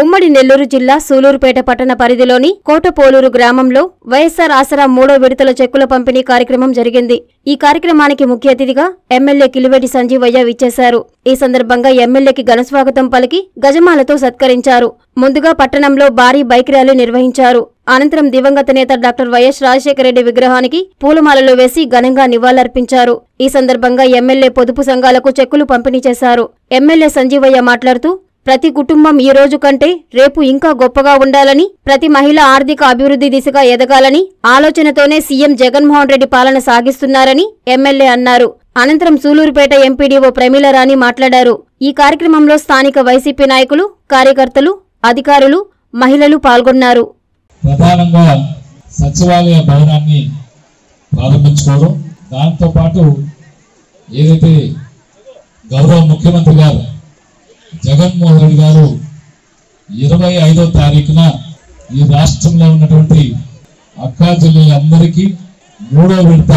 ఉమ్మడి నెల్లూరు జిల్లా సూలూరుపేట పట్టణ పరిధిలోని కోటపోలూరు గ్రామంలో వైఎస్సార్ ఆసరా మూడో విడతల చెక్కుల పంపిణీ కార్యక్రమం జరిగింది ఈ కార్యక్రమానికి ముఖ్య అతిథిగా ఎమ్మెల్యే కిలివేటి సంజీవయ్య విచ్చేశారు ఈ సందర్భంగా ఎమ్మెల్యేకి ఘనస్వాగతం పలికి గజమాలతో సత్కరించారు ముందుగా పట్టణంలో భారీ బైక్ ర్యాలీ నిర్వహించారు అనంతరం దివంగత నేత డాక్టర్ వైఎస్ రాజశేఖర రెడ్డి విగ్రహానికి పూలమాలలు వేసి ఘనంగా నివాళులర్పించారు ఈ సందర్భంగా ఎమ్మెల్యే పొదుపు సంఘాలకు చెక్కులు పంపిణీ చేశారు ఎమ్మెల్యే సంజీవయ్య మాట్లాడుతూ ప్రతి కుటుంబం ఈ రోజు కంటే రేపు ఇంకా గొప్పగా ఉండాలని ప్రతి మహిళ ఆర్థిక అభివృద్ధి దిశగా ఎదగాలని ఆలోచనతోనే సీఎం జగన్మోహన్ రెడ్డి పాలన సాగిస్తున్నారని ఎమ్మెల్యే అన్నారు అనంతరం సూలూరుపేట ఎంపీడీఓ ప్రమీలరాణి మాట్లాడారు ఈ కార్యక్రమంలో స్థానిక వైసీపీ నాయకులు కార్యకర్తలు అధికారులు మహిళలు పాల్గొన్నారు ప్రధానంగా సచివాలయ భవనాన్ని ప్రారంభించుకోవడం దాంతో పాటు ఏదైతే గౌరవ ముఖ్యమంత్రి గారు జగన్మోహన్ రెడ్డి గారు ఇరవై ఐదో తారీఖున ఈ రాష్ట్రంలో ఉన్నటువంటి అక్కా జిల్లాలందరికీ మూడో విడత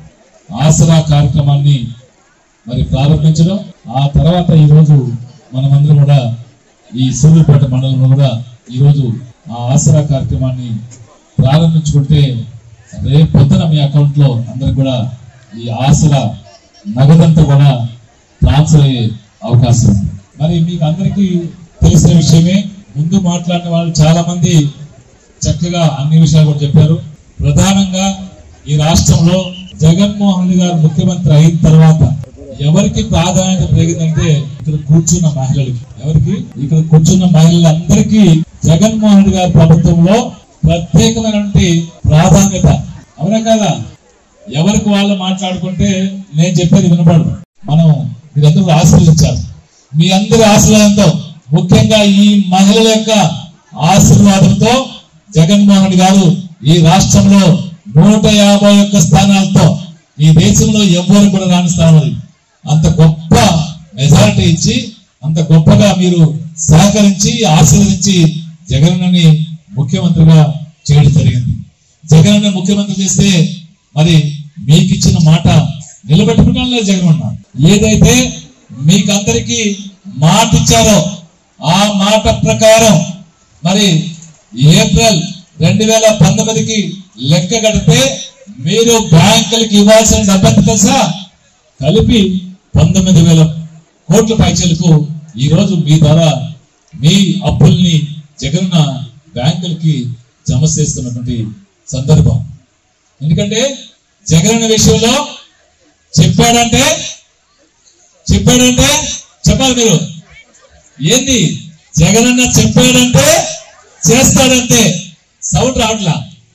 ఆసరా కార్యక్రమాన్ని మరి ప్రారంభించడం ఆ తర్వాత ఈరోజు మనమందరం కూడా ఈ సూర్యపేట మండలంలో కూడా ఈరోజు ఆ ఆసరా కార్యక్రమాన్ని ప్రారంభించుకుంటే రేపు పొద్దున మీ అకౌంట్ లో అందరికి కూడా ఈ ఆసరా నగదంతా కూడా ట్రాన్స్ఫర్ అయ్యే అవకాశం ఉంది మరి మీకు అందరికీ తెలిసిన విషయమే ముందు మాట్లాడిన వాళ్ళు చాలా మంది చక్కగా అన్ని విషయాలు కూడా చెప్పారు ప్రధానంగా ఈ రాష్ట్రంలో జగన్మోహన్ రెడ్డి గారు ముఖ్యమంత్రి అయిన తర్వాత ఎవరికి ప్రాధాన్యత పెరిగిందంటే ఇక్కడ కూర్చున్న మహిళలకి ఎవరికి ఇక్కడ కూర్చున్న మహిళలందరికీ జగన్మోహన్ రెడ్డి గారి ప్రభుత్వంలో ప్రత్యేకమైనటువంటి ప్రాధాన్యత అవునా కదా ఎవరికి వాళ్ళు మాట్లాడుకుంటే నేను చెప్పేది వినపడదు మనం మీరందరూ ఆశీర్వదించారు మీ అందరి ఆశీర్వాదంతో ముఖ్యంగా ఈ మహిళల యొక్క ఆశీర్వాదంతో జగన్మోహన్ రెడ్డి గారు ఈ రాష్ట్రంలో నూట యాభై ఒక్క స్థానాలతో ఈ దేశంలో ఎవ్వరు కూడా రాని స్థానం అది అంత గొప్ప మెజారిటీ ఇచ్చి అంత గొప్పగా మీరు సహకరించి ఆశీర్వదించి జగనన్నని ముఖ్యమంత్రిగా చేయడం జరిగింది జగనన్న ముఖ్యమంత్రి చేస్తే మరి మీకు ఇచ్చిన మాట నిలబెట్టుకున్నాం లేదు జగనన్న ఏదైతే మీకందరికీ మాట ఇచ్చారో ఆ మాట ప్రకారం మరి ఏప్రిల్ రెండు వేల పంతొమ్మిదికి లెక్క కడితే మీరు బ్యాంకులకి ఇవ్వాల్సిన డబ్బు తెలుసా కలిపి పంతొమ్మిది వేల కోట్ల పైచలకు ఈ రోజు మీ ద్వారా మీ అప్పుల్ని జగన్న బ్యాంకులకి జమ చేస్తున్నటువంటి సందర్భం ఎందుకంటే జగన్ విషయంలో చెప్పాడంటే చెప్పాడంటే చెప్పాలి మీరు ఏంది జగనన్న చెప్పాడంటే చేస్తాడంటే సౌండ్ రావట్లా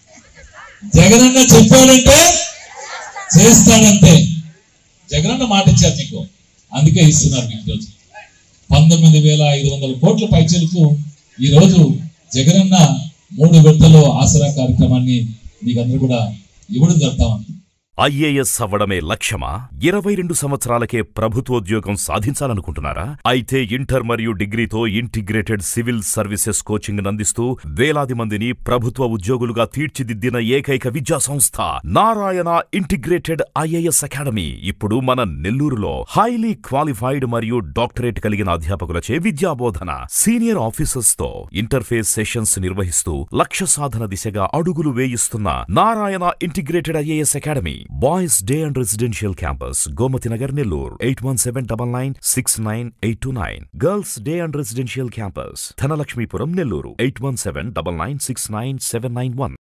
జగనన్న చెప్పాడంటే చేస్తాడంతే జగనన్న మాట ఇచ్చారు మీకు అందుకే ఇస్తున్నారు మీకు ఈరోజు పంతొమ్మిది వేల ఐదు వందల కోట్ల పైచలకు ఈ రోజు జగనన్న మూడు విడతలో ఆసరా కార్యక్రమాన్ని మీకు అందరూ కూడా ఇవ్వడం జరుగుతా ఉంది ఐఏఎస్ అవ్వడమే లక్ష్యమా ఇరవై రెండు సంవత్సరాలకే ప్రభుత్వోద్యోగం సాధించాలనుకుంటున్నారా అయితే ఇంటర్ మరియు డిగ్రీతో ఇంటిగ్రేటెడ్ సివిల్ సర్వీసెస్ కోచింగ్ అందిస్తూ వేలాది మందిని ప్రభుత్వ ఉద్యోగులుగా తీర్చిదిద్దిన ఏకైక విద్యా సంస్థ నారాయణ ఇంటిగ్రేటెడ్ ఐఏఎస్ అకాడమీ ఇప్పుడు మన నెల్లూరులో హైలీ క్వాలిఫైడ్ మరియు డాక్టరేట్ కలిగిన అధ్యాపకులచే విద్యాబోధన సీనియర్ ఆఫీసర్స్ తో ఇంటర్ఫేస్ సెషన్స్ నిర్వహిస్తూ లక్ష్య సాధన దిశగా అడుగులు వేయిస్తున్న Narayana integrated IAS academy boys day and residential campus Gomathi Nagar Nellore eight one seven double nine six nine eight two nine girls day and residential campus Dhanalakshmipuram Nellore eight one seven double nine six nine seven nine one